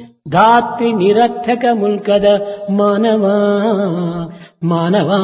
ధాత్రి నిరర్థకముల్కద మానవా మానవా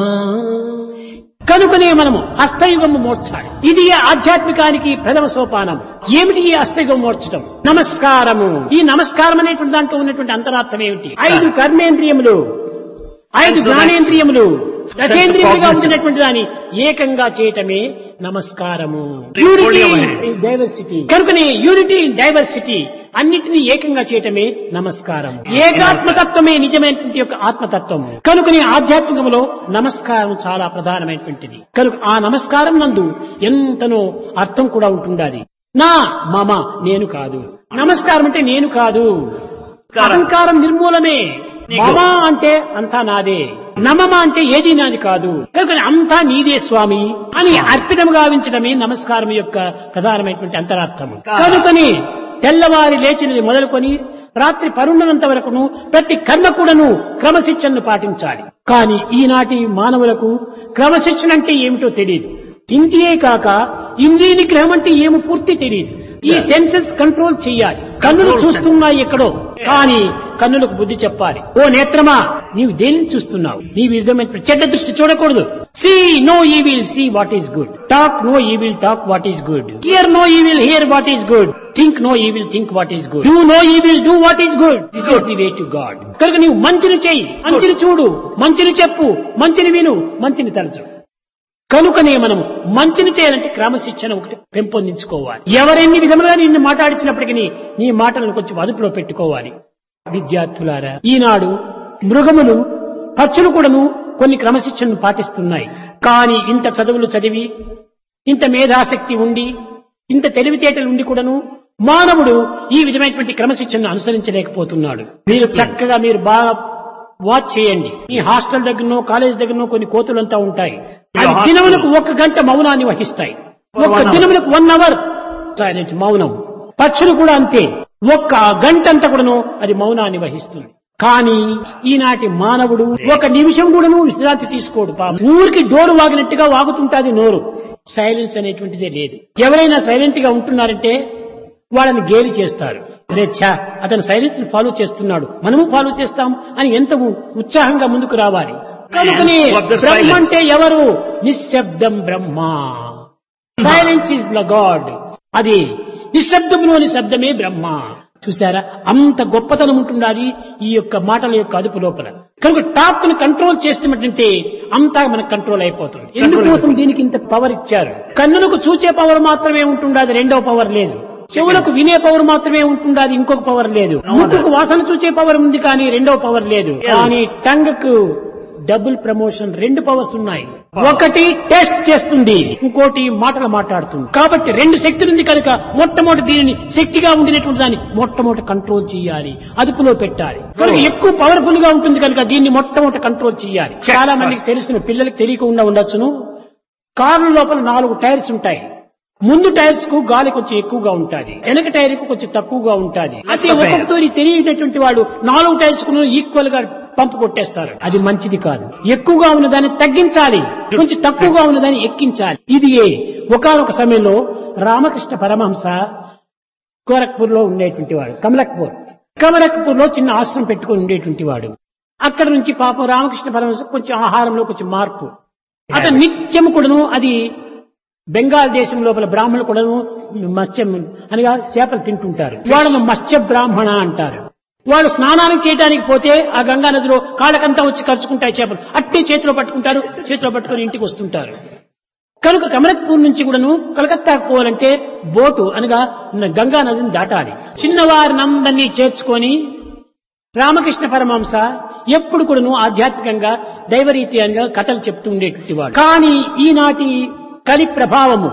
కనుకనే మనము హస్తయుగము మోర్చాలి ఇది ఆధ్యాత్మికానికి ప్రథమ సోపానం ఏమిటి ఈ హస్తయుగం మోర్చటం నమస్కారము ఈ నమస్కారం అనేటువంటి దాంట్లో ఉన్నటువంటి అంతరార్థం ఏమిటి ఐదు కర్మేంద్రియములు ఐదు జ్ఞానేంద్రియములు దశేంద్రియములుగా ఉంటున్నటువంటి దాన్ని ఏకంగా చేయటమే నమస్కారము యూనిటీ ఇన్ డైవర్సిటీ కనుకనే యూనిటీ ఇన్ డైవర్సిటీ అన్నిటినీ ఏకంగా చేయటమే నమస్కారం ఏకాత్మతత్వమే నిజమైనటువంటి యొక్క ఆత్మతత్వము కనుకనే ఆధ్యాత్మికములో నమస్కారం చాలా ప్రధానమైనటువంటిది కనుక ఆ నమస్కారం నందు ఎంతనో అర్థం కూడా ఉంటుండాలి నా మమ నేను కాదు నమస్కారం అంటే నేను కాదు అహంకారం నిర్మూలమే మమ అంటే అంతా నాదే నమమ అంటే ఏది నాది కాదు కనుక అంతా నీదే స్వామి అని అర్పితం గావించడమే నమస్కారం యొక్క ప్రధానమైనటువంటి అంతరార్థము కనుకని తెల్లవారి లేచినది మొదలుకొని రాత్రి పరుండనంత వరకును ప్రతి కర్మ కూడాను క్రమశిక్షణను పాటించాలి కానీ ఈనాటి మానవులకు క్రమశిక్షణ అంటే ఏమిటో తెలియదు ఇంటియే కాక ఇంద్రియ నిగ్రహం అంటే ఏమో పూర్తి తెలియదు ఈ సెన్సెస్ కంట్రోల్ చెయ్యాలి కన్నులు చూస్తున్నాయి ఎక్కడో కానీ కన్నులకు బుద్ధి చెప్పాలి ఓ నేత్రమా నీవు దేనిని చూస్తున్నావు నీ విధమైన చెడ్డ దృష్టి చూడకూడదు see no evil see what is good talk no evil talk what is good hear no evil hear what is good think no evil think what is good do no evil do what is good this is the way to God కనుక నీవు మంచిని చెయ్యి మంచిని చూడు మంచిని చెప్పు మంచిని విను మంచిని తలచు కనుకనే మనం మంచిని చేయాలంటే క్రమశిక్షణ ఒకటి పెంపొందించుకోవాలి ఎవరెన్ని విధములుగా నిన్ను మాట్లాడించినప్పటికీ నీ మాటలను కొంచెం అదుపులో పెట్టుకోవాలి విద్యార్థులారా ఈనాడు మృగములు పక్షులు కూడాను కొన్ని క్రమశిక్షణను పాటిస్తున్నాయి కానీ ఇంత చదువులు చదివి ఇంత మేధాశక్తి ఉండి ఇంత తెలివితేటలు ఉండి కూడాను మానవుడు ఈ విధమైనటువంటి క్రమశిక్షణను అనుసరించలేకపోతున్నాడు మీరు చక్కగా మీరు బాగా వాచ్ చేయండి ఈ హాస్టల్ దగ్గరనో కాలేజ్ దగ్గరనో కొన్ని కోతులంతా ఉంటాయి అవి దినములకు ఒక గంట మౌనాన్ని వహిస్తాయి ఒక్క దినములకు వన్ అవర్ సైలెంట్ మౌనం పక్షులు కూడా అంతే ఒక్క గంట అంతా కూడాను అది మౌనాన్ని వహిస్తుంది కానీ ఈనాటి మానవుడు ఒక నిమిషం కూడాను విశ్రాంతి తీసుకోడు పాపం ఊరికి డోరు వాగినట్టుగా వాగుతుంటాది నోరు సైలెన్స్ అనేటువంటిదే లేదు ఎవరైనా సైలెంట్ గా ఉంటున్నారంటే వాళ్ళని గేలి చేస్తారు అరే ఛా అతను సైలెన్స్ ఫాలో చేస్తున్నాడు మనము ఫాలో చేస్తాం అని ఎంత ఉత్సాహంగా ముందుకు రావాలి కనుకనే బ్రహ్మ అంటే ఎవరు నిశ్శబ్దం Brahma silence is the God అది నిశ్శబ్దంలోని శబ్దమే బ్రహ్మ చూసారా అంత గొప్పతనం ఉంటుండాలి ఈ యొక్క మాటల యొక్క అదుపు లోపల కనుక టాప్ ను కంట్రోల్ చేస్తున్నట్టంటే అంతా మనకు కంట్రోల్ అయిపోతుంది ఎందుకోసం దీనికి ఇంత పవర్ ఇచ్చారు కన్నులకు చూచే పవర్ మాత్రమే ఉంటుండాలి రెండవ పవర్ లేదు చెవులకు వినే పవర్ మాత్రమే ఉంటుండాలి ఇంకొక పవర్ లేదు ముక్కుకు వాసన చూసే పవర్ ఉంది కానీ రెండవ పవర్ లేదు కానీ టంగ్ కు డబుల్ ప్రమోషన్ రెండు పవర్స్ ఉన్నాయి ఒకటి టెస్ట్ చేస్తుంది ఇంకోటి మాటలు మాట్లాడుతుంది కాబట్టి రెండు శక్తులు ఉంది కనుక మొట్టమొదటి దీనిని శక్తిగా ఉండినటువంటి దాన్ని మొట్టమొదటి కంట్రోల్ చేయాలి అదుపులో పెట్టాలి కనుక ఎక్కువ పవర్ఫుల్ గా ఉంటుంది కనుక దీన్ని మొట్టమొదటి కంట్రోల్ చేయాలి చాలా మందికి తెలుసును పిల్లలకి తెలియకుండా ఉండొచ్చును కారు లోపల నాలుగు టైర్స్ ఉంటాయి ముందు టైర్స్ కు గాలి కొంచెం ఎక్కువగా ఉంటుంది వెనక టైర్ కు కొంచెం తక్కువగా ఉంటుంది అదే ఒక్కొక్కతో తెలియనటువంటి వాడు నాలుగు టైర్స్ కు ఈక్వల్ గా పంపు కొట్టేస్తారు అది మంచిది కాదు ఎక్కువగా ఉన్న దాన్ని తగ్గించాలి కొంచెం తక్కువగా ఉన్న దాన్ని ఎక్కించాలి ఇది ఒకనొక సమయంలో రామకృష్ణ పరమహంస గోరఖ్పూర్ లో ఉండేటువంటి వాడు కమలక్పూర్ కమలక్పూర్ లో చిన్న ఆశ్రమం పెట్టుకుని ఉండేటువంటి వాడు అక్కడ నుంచి పాపం రామకృష్ణ పరమహంస కొంచెం ఆహారంలో కొంచెం మార్పు అతను నిత్యం కూడాను అది బెంగాల్ దేశం లోపల బ్రాహ్మణులు కూడాను మత్స్యం అనగా చేపలు తింటుంటారు వాళ్ళను మత్స్య బ్రాహ్మణ అంటారు వాళ్ళు స్నానానికి చేయడానికి పోతే ఆ గంగా నదిలో కాళ్ళకంతా వచ్చి ఖర్చుకుంటాయి చేపలు అట్టే చేతిలో పట్టుకుంటారు చేతిలో పట్టుకొని ఇంటికి వస్తుంటారు కనుక కమలక్పూర్ నుంచి కూడాను కలకత్తాకు పోవాలంటే బోటు అనగా గంగా నదిని దాటాలి చిన్నవారినందరినీ చేర్చుకొని రామకృష్ణ పరమాంస ఎప్పుడు కూడాను ఆధ్యాత్మికంగా దైవరీత్యంగా కథలు చెప్తూ ఉండేటువంటి వాడు కానీ ఈనాటి కలి ప్రభావము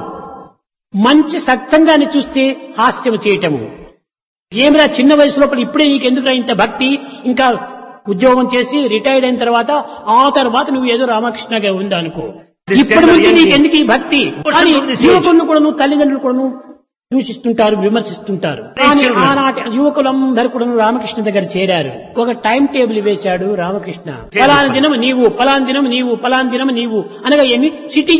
మంచి సత్సంగాన్ని చూస్తే హాస్యము చేయటము ఏమిరా చిన్న వయసు లోపల ఇప్పుడే నీకు ఎందుకు ఇంత భక్తి ఇంకా ఉద్యోగం చేసి రిటైర్డ్ అయిన తర్వాత ఆ తర్వాత నువ్వు ఏదో రామకృష్ణగా ఉందా అనుకో ఇప్పటి నుంచి నీకు ఎందుకు ఈ భక్తి కానీ యువకులను కూడా తల్లిదండ్రులు కూడా దూషిస్తుంటారు విమర్శిస్తుంటారు కానీ ఆనాటి యువకులందరూ కూడా రామకృష్ణ దగ్గర చేరారు ఒక టైం టేబుల్ వేశాడు రామకృష్ణ పలానా దినం నీవు పలానా దినం నీవు పలానా దినం నీవు అనగా ఏమి సిటీ